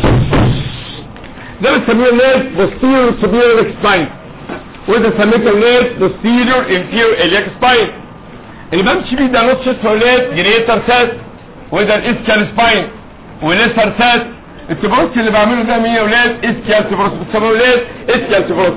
ده بنسميه ولاد posterior superior spine وده سميته ولاد posterior inferior iliac spine اللي بمشي بيه ده نص اسمه ولاد جريتر ساس وده الاسكال سباين وليسر ساس التبروس اللي بعمله ده مين يا ولاد اسكال تبروس بتسموه ولاد اسكال تبروس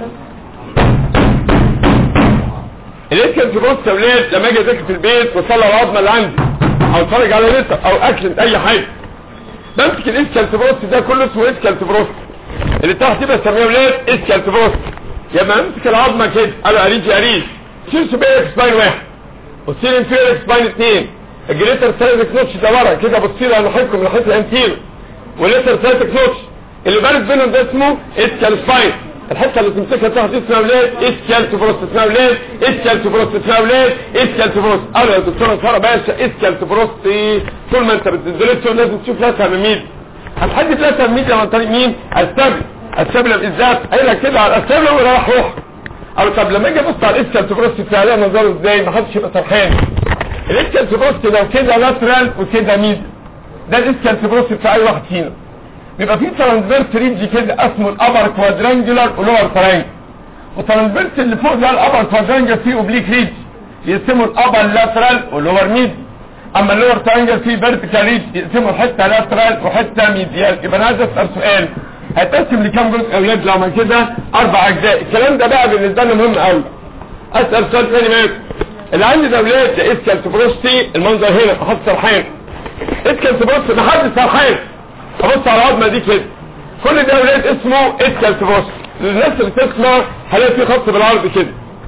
الاسكال تبروس يا ولاد لما اجي اذاكر في البيت واصلي العظمه اللي عندي او اتفرج على نت او اكل اي حاجه بمسك الاسكال تبروس ده كله اسمه اسكال تبروس اللي تحت دي بسميه ولاد اسكال تبروس يا اما امسك العظمه كده قالوا اريجي اريج شيل سوبيرك سباين واحد وتصير انفيرك سباين اثنين الجريتر سايتك نوتش ده ورا كده بتصير على ناحيتكم من ناحيه الانتير وليتر سايتك نوتش اللي بارد بينهم ده اسمه اسكال سباين الحته اللي تمسكها تحت دي اسمها ولاد اسكال تبروس اسمها ولاد اسكال تبروس اسمها ولاد اسكال تبروس قالوا يا دكتوره ساره باشا اسكال تبروس ايه طول ما انت بتدرسه لازم تشوف لها تماميد هتحدد لها تماميد عن طريق مين السبل السبل بالذات قايل لك كده على السبل وراح روح قالوا طب لما اجي ابص على الاسكال تبروس بتاعها نظره ازاي ما حدش يبقى فرحان الاسكال تبروس لو كده لاترال وكده ميد ده الاسكال تبروس بتاع اي واحد فينا بيبقى فيه ترانسفيرس ريدج كده اسمه الابر كوادرانجولار ولور ترانج والترانسفيرس اللي فوق ده الابر كوادرانجولار فيه اوبليك ريدج يقسموا الابر لاترال واللور ميد اما اللور ترانجل فيه فيرتيكال ريدج يقسموا حته لاترال وحته ميديال يبقى انا عايز اسال سؤال هتقسم لكام جزء يا اولاد لو ما كده اربع اجزاء الكلام ده بقى بالنسبه لنا مهم قوي اسال سؤال ثاني معاك اللي عندي ده اولاد ده اسكال تبروستي المنظر هنا احط سرحان اسكال تبروستي محدش سرحان ابص على العظمه دي كده كل ده اولاد اسمه اسكال تبروستي للناس اللي تسمع هلاقي في خط بالعرض كده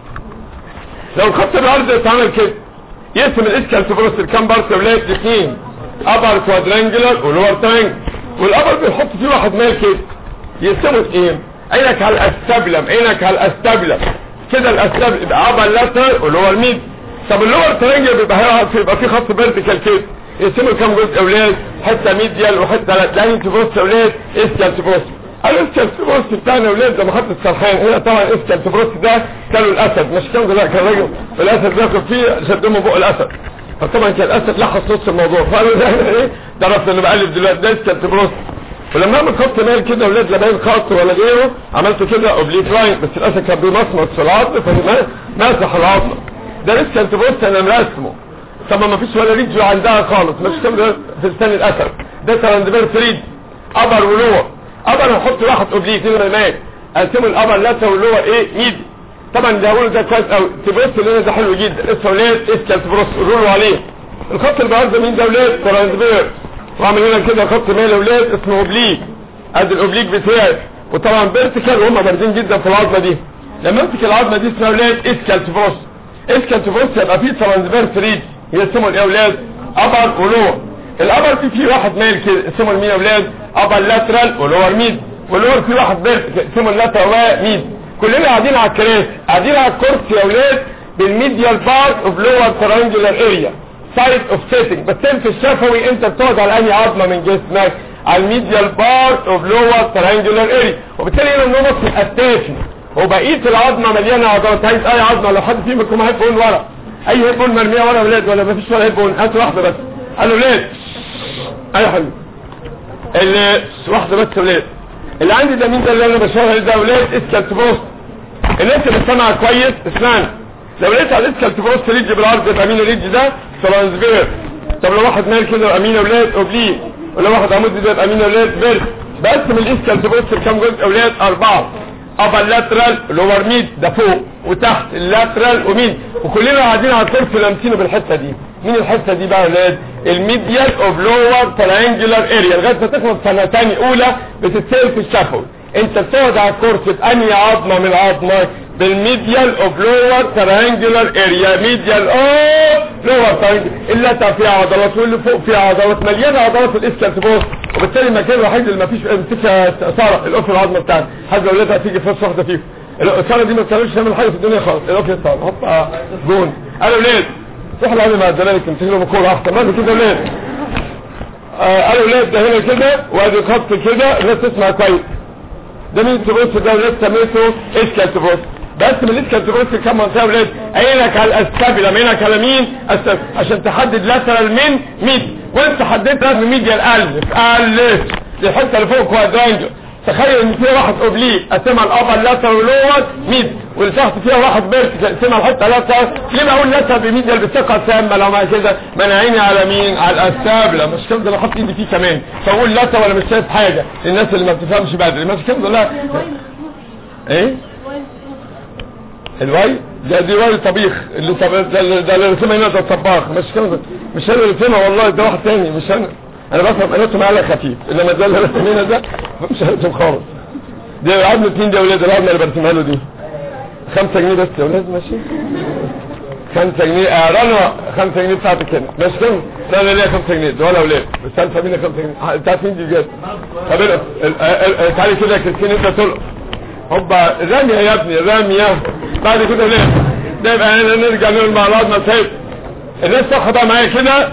لو الخط بالعرض اتعمل كده يقسم الاسكال تبروستي لكام بارت يا اولاد الاثنين ابر كوادرانجلر ولور ترانجل والابر بيحط فيه واحد مال كده يقسموا ايه عينك على الاستابلم عينك على الاستابلم كده الاستابلم يبقى ابر لاتر واللور ميد طب اللور ترانجل بيبقى بيبقى فيه خط فيرتيكال كده يقسموا كام جزء اولاد حته ميديال وحته لاترال تبص اولاد اسكال تبص الاسكال تبص بتاعنا اولاد ده محطه السرحان هنا طبعا اسكال تبص ده كانوا الاسد مش كان ده كان راجل الاسد بياكل فيه شدوا من بق الاسد فطبعا كان الاسد لحس نص الموضوع فقالوا ده ايه ده رفض انا بقلب دلوقتي ده اسكال تبص ولما اعمل خط مال كده اولاد لا باين خط ولا غيره عملت كده اوبليك لاين بس الاسد كان بيمصمص في العظم فماسح العظم ده لسه انت بص انا مرسمه طب ما فيش ولا ريديو عندها خالص مفيش كام ده في لسان الاسد ده تراندبير ريد ابر ولور ابر هحط واحد اوبليك هنا هناك اقسمه الابر لاتر واللور ايه ميدي طبعا ده هقول ده كويس قوي تبص اللي ده حلو جدا اسمه ولاد اسكال تبص قولوا عليه الخط اللي بعرض مين ده ولاد تراندبير واعمل هنا كده خط مال اولاد اسمه اوبليك ادي الاوبليك بتاعي وطبعا فيرتيكال وهم باردين جدا في العظمه دي لما امسك العظمه دي اسمها اولاد اسكال تبص اسكال تبص يبقى فيه ترانسفيرس ريد يسموا الايه اولاد ابر ولور الابر فيه فيه واحد مايل كده اسمه المين يا اولاد ابر لاترال ولور ميد واللور فيه واحد فيرتيكال اسمه اللاترال وميد كلنا قاعدين على الكراسي قاعدين على الكرسي يا اولاد بالميديال بارت اوف لور ترانجولار اريا سايد اوف سيتنج بس انت الشفوي انت بتقعد على انهي عظمه من جسمك على الميديال بارت اوف لور ترانجولار اريا وبالتالي هنا النمط الاساسي وبقيه العظمه مليانه عضلات عايز اي عظمه لو حد فيكم يكون هيد بون ورا اي هيد بون مرميه ورا ولاد ولا مفيش ولا هيد بون هات واحده بس قالوا ولاد اي حبيبي اللي واحده بس ولاد اللي عندي ده مين ده اللي انا بشاور ده ولاد اسكال تبوست الناس اللي سامعه كويس اسمعني لو لقيت على الاسكال تبوست ريدج بالعرض يبقى مين الريدج ده ترانسفير طب لو واحد مال كده يبقى مين اولاد اوبليك ولو واحد عمود ده يبقى مين اولاد فيرت بقسم الاسكال تبوست لكام جزء اولاد اربعه ابر لاترال لور ميد ده فوق وتحت اللاترال ومين وكلنا قاعدين على الكرسي لامسينه بالحته دي مين الحته دي بقى يا اولاد الميديال اوف لور ترينجولار اريا لغايه ما تخلص سنه ثاني اولى بتتسال في الشفوي انت بتقعد على الكرسي بانهي عظمه من العظمات بالميديال اوف لور ترينجولار اريا ميديال اوف لور ترينجولار اللاتر فيها عضلات واللي فوق فيها عضلات مليانه عضلات الاسكال تبص وبالتالي المكان الوحيد اللي ما فيش امسكها صارة الاوف العظمه بتاعتي حاجه اولادها هتيجي في واحده فيهم الصارة دي ما بتعملش تعمل حاجه في الدنيا خالص الاوف صار حطها جون قالوا اولاد روح العظمه مع الزمالك تمسك لهم الكوره احسن ما كده اولاد آه، قالوا اولاد ده هنا كده وادي خط كده الناس تسمع كويس ده مين تبص ده ولاد سميته اسكال تبص بس من الاسكال تبص كم منطقه ولاد عينك على الاسكابيلا عينك على مين أستاذ. عشان تحدد لاترال من ميد وانت حددت من ميديا القلب في قلب الحته اللي فوق كوادرانجل تخيل ان في واحد اوبليك اسمها الابر لاتر ولور ميد واللي تحت فيها واحد فيرتيكال اسمها الحته لاتر ليه بقول لاتر بميديا بثقه تامه لو ما كده ما انا عيني على مين على الاسابله مش كده انا حاطط ايدي فيه كمان فاقول لاتر ولا مش شايف حاجه الناس اللي ما بتفهمش بدري مش كده لا ايه الواي ده دي واي طبيخ اللي طب... ده اللي- ده اللي رسمها هنا ده الطباخ مش كده مش انا اللي رسمها والله ده واحد تاني مش انا انا بفهم اناتوم على خفيف انما ده اللي رسمها هنا ده مش هرسم خالص دي عظمة مين دي يا ولاد العظمة اللي برسمها له دي خمسة جنيه بس يا ولاد ماشي خمسة جنيه اه رنا خمسة جنيه بتاعتك هنا مش كده لا لا لا خمسة جنيه ده ولا ولاد بس انت مين خمسة جنيه آه، بتاعت مين دي جد طب ال- ال- ال- ال- تعالي كده يا كريستين انت تلقط هوبا رامية يا ابني رامية بعد كده ليه ده يبقى هنا نرجع نقول مع بعضنا سيد الناس صح بقى معايا كده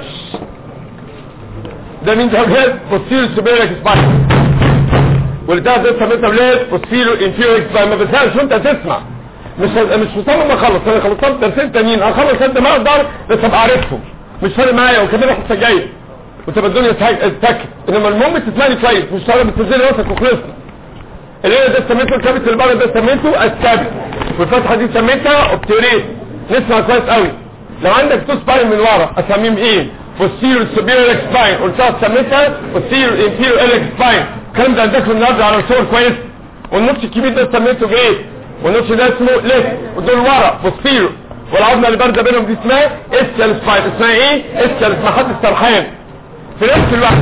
ده مين ده ولاد بصير سبيلك سباين واللي ده ده سميتها ولاد بصير انفيريور سباين ما بتسالش وانت تسمع مش مش مصمم اخلص انا خلصت درسين تانيين اخلص قد ما اقدر بس ابقى عارفهم مش فارق معايا وكمان حته جايه وتبقى الدنيا تاكد انما المهم تسمعني كويس مش فارق بتنزلي راسك وخلصنا اللي هي ده سميته الكابت البر ده سميته السابت والفتحه دي سميتها اوبتيريت نسمع كويس قوي لو عندك تو سباين من ورا اسميهم ايه posterior superior spine قلتها سميتها posterior inferior iliac spine الكلام ده عندكم النهارده على الصور كويس والنص الكبير ده سميته ايه والنص ده اسمه ليفت ودول ورا posterior والعظمه اللي بارده بينهم دي اسمها اسكال سباين اسمها ايه اسكال اسمها حد السرحان في نفس الوقت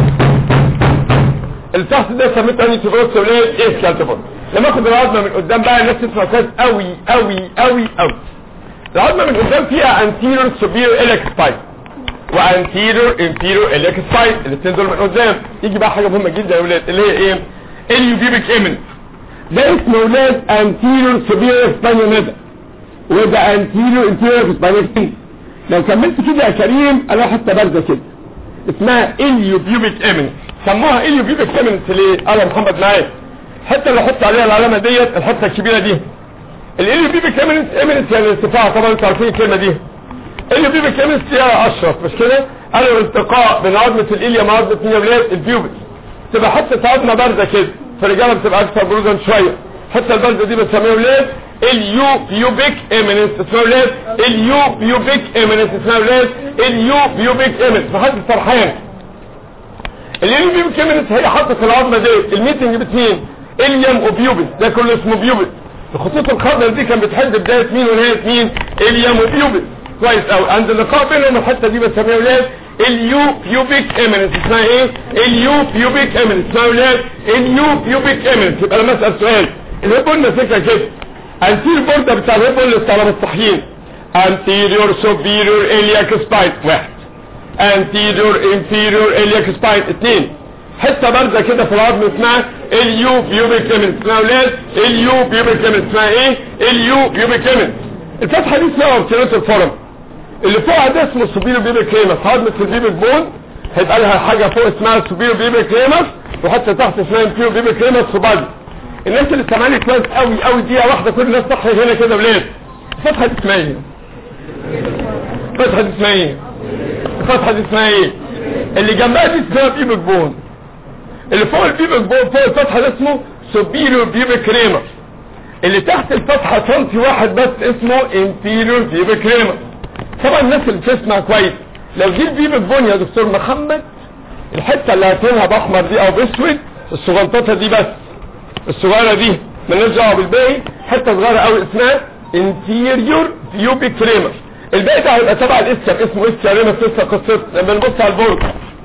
اللي تحت ده سميته اني تبروس وليه ايه سكالتبون لما اخد العظمه من قدام بقى الناس تسمع كويس قوي قوي قوي قوي العظمه من قدام فيها anterior superior iliac spine وانتيريور inferior iliac spine الاثنين دول من قدام يجي بقى حاجه مهمه جدا يا ولاد اللي هي ايه اليوبيبك ايمن ده اسمه ولاد anterior superior spine ندى وده anterior inferior spine لو كملت كده يا كريم انا حتى بارده كده اسمها اليوبيوبيك ايمن سموها اليوبيوبيك ايمن ليه قال يا محمد معايا الحته اللي احط عليها العلامه ديت الحته الكبيره دي الاليوبيوبيك ايمن ايمن يعني ارتفاع طبعا انتوا عارفين الكلمه دي اليوبيوبيك ايمن فيها اشرف مش كده قالوا الالتقاء بين عظمه الاليا مع عظمه مين يا ولاد البيوبس تبقى حته عظمه بارده كده فالرجاله بتبقى اكثر بروزا شويه الحته البارده دي بنسميها ولاد اليو بيوبيك ايمنس اسمها ولاد اليو بيوبيك ايمنس اسمها ولاد اليو بيوبيك ايمنس فحد السرحان اليو بيوبيك ايمنس هي حطت العظمه دي الميتنج بتمين اليم وبيوبس ده كله اسمه بيوبس الخطوط الخضراء دي كان بتحد بدايه مين ونهايه مين اليم وبيوبس كويس قوي عند اللقاء بينهم الحته دي بنسميها ولاد اليو بيوبيك ايمنس اسمها ايه اليو بيوبيك ايمنس اسمها ولاد اليو بيوبيك ايمنس يبقى لما اسال سؤال الهيبول ماسكها كده انتير بوردة بتاع الهيبول للطلبه الصحيين anterior superior iliac spine واحد anterior inferior iliac spine اثنين حته بارزه كده في العظم اسمها اليو بيوبيك ايمنس اسمها اولاد اليو بيوبيك ايمنس اسمها ايه اليو بيوبيك ايمنس الفتحه دي اسمها اوبتيريتور فورم اللي فوقها ده اسمه سوبيرو بيبيك كريمس عظمه البيبيك بون هيبقى لها حاجه فوق اسمها سوبيرو بيبيك كريمس وحتى تحت اسمها انفيرو بيبيك كريمس وبادي الناس اللي سامعاني كويس قوي قوي دقيقه واحده كل الناس صح هنا كده ولاد الفتحه دي اسمها ايه الفتحه دي اسمها ايه الفتحه دي اسمها ايه اللي جنبها دي اسمها بيبيك بون اللي فوق البيبيك بون فوق الفتحه ده اسمه سوبيرو بيبيك كريمس اللي تحت الفتحه سنتي واحد بس اسمه انفيريور بيبيك كريمس طبعا الناس اللي بتسمع كويس لو دي البيبيك بون يا دكتور محمد الحته اللي هتلها باحمر دي او باسود الصغنططه دي بس الصغيره دي مالناش دعوه بالباقي حته صغيره قوي اسمها انتيريور بيوبيك كريمس الباقي ده هيبقى تبع الاسكر اسمه اسكر ريمس لسه قصته لما نبص على البورد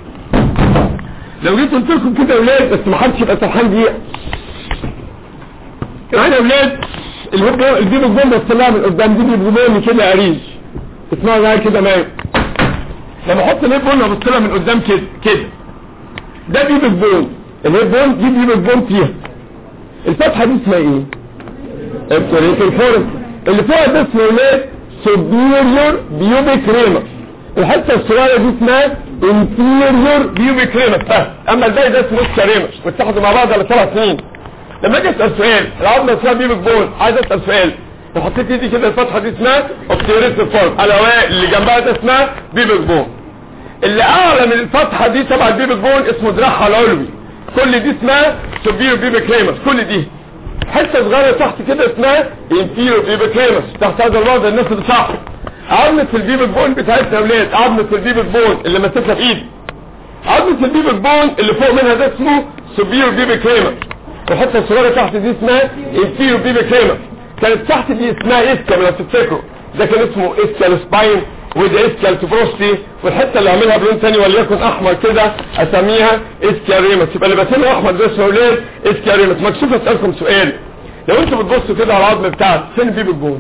لو جيت قلت لكم كده يا ولاد بس ما حدش يبقى سرحان دقيقه معانا يا ولاد الهوب البيبيك بون بس طلع من قدام دي بيبقى كده قريش اسمعوا معايا كده معايا لما احط ليه بون ابص لها من قدام كده كده ده بيبك بون الهيب بون دي بيبك بون فيها الفتحه دي اسمها ايه ابتريتور فورم اللي فوق ده اسمه ايه سوبيريور بيوبيك ريما الحته الصغيره دي اسمها انفيريور بيوبيك ريما بس اما الباقي ده اسمه سكاريما واتحدوا مع بعض على ثلاث سنين لما اجي اسال سؤال العظمه اسمها بيبك بون عايز اسال سؤال لو حطيت ايدي كده الفتحه دي اسمها اوبتيريتور فورم الاواء اللي جنبها ده اسمها بيبك بون اللي اعلى من الفتحه دي تبع البيبك بون اسمه دراعها العلوي كل دي اسمها سوبيريور بيبك ريما كل دي حته صغيره تحت كده اسمها انفيريور بيبك ريما تحت هذا الوضع الناس اللي صح عظمه البيبك بون بتاعتنا يا اولاد عظمه البيبك بون اللي ماسكها في ايدي عظمه البيبك بون اللي فوق منها ده اسمه سوبيريور بيبك ريما والحته الصغيره تحت دي اسمها انفيريور بيبك ريما كانت تحت دي اسمها اسكال لو تفتكروا ده كان اسمه اسكال سباين وده اسكال تبروستي والحته اللي عاملها بلون تاني وليكن احمر كده اسميها اسكال ريمس يبقى اللي بسميه احمر ده اسمه اولاد اسكال ريمس مكشوف اسالكم سؤال لو انتوا بتبصوا كده على العظم بتاعك فين البيبك بون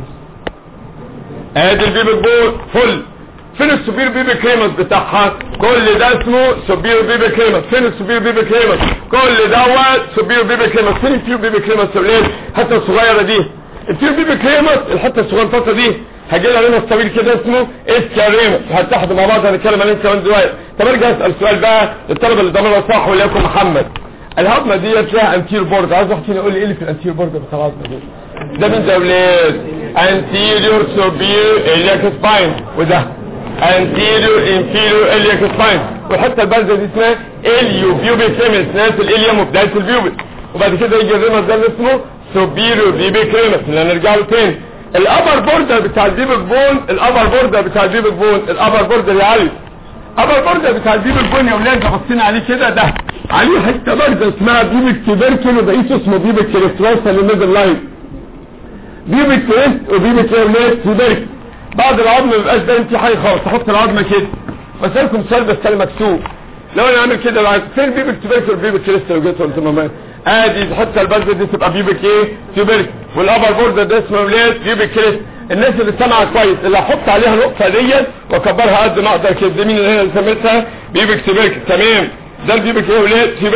ادي البيبك بون فل فين السوبير بيبي كريمس بتاعها كل ده اسمه سوبير بيبي كريمس فين السوبير بيبي كريمس كل دوت سوبير بيبي كريمس فين الفيو بيبي كريمس يا ولاد الحته الصغيره دي الفيو بيبي كريمس الحته الصغيره دي هجي لها لنا الطويل كده اسمه اسكاريمس هتحدوا مع بعض هنتكلم عليه كمان دلوقتي طب ارجع اسال سؤال بقى للطلبه اللي ضمنها صح وليكن محمد الهضمه ديت لها انتير بورد عايز واحد فينا يقول لي ايه اللي في الانتير بورد بتاع الهضمه دي ده مين ده يا ولاد anterior superior iliac spine وده anterior inferior iliac spine والحته البارزه دي اسمها اليو بيوبيك فيمس ناس الاليوم وبدايه البيوبيك وبعد كده يجي الريمس ده اللي اسمه superior بيبيك ريمس اللي هنرجع له تاني الابر بوردر بتاع البيبك بون الابر بوردر بتاع البيبك بون الابر بوردر يا علي ابر بوردر بتاع البيبك بون يا ولاد بصينا عليه كده ده عليه حته بارده اسمها بيبك تبركل وبقيت اسمه بيبك كريستروسا للميدل لاين بيبك كريست وبيبك يا ولاد تبركل بعد العظم ما بيبقاش ده انت حي خالص تحط العظمه كده بسالكم سؤال بس كلام مكتوب لو انا عامل كده بعد فين بيبك تبركل وبيبك كريست وجيت قلت ماما ادي الحته البارده دي تبقى بيبك ايه تبركل والابر بوردر ده اسمه ولاد بيبك كريست الناس اللي سمعها كويس اللي هحط عليها نقطه ديت واكبرها قد ما اقدر كده مين اللي هنا اللي سميتها بيبك تبركل تمام ده البيبك ايه ولاد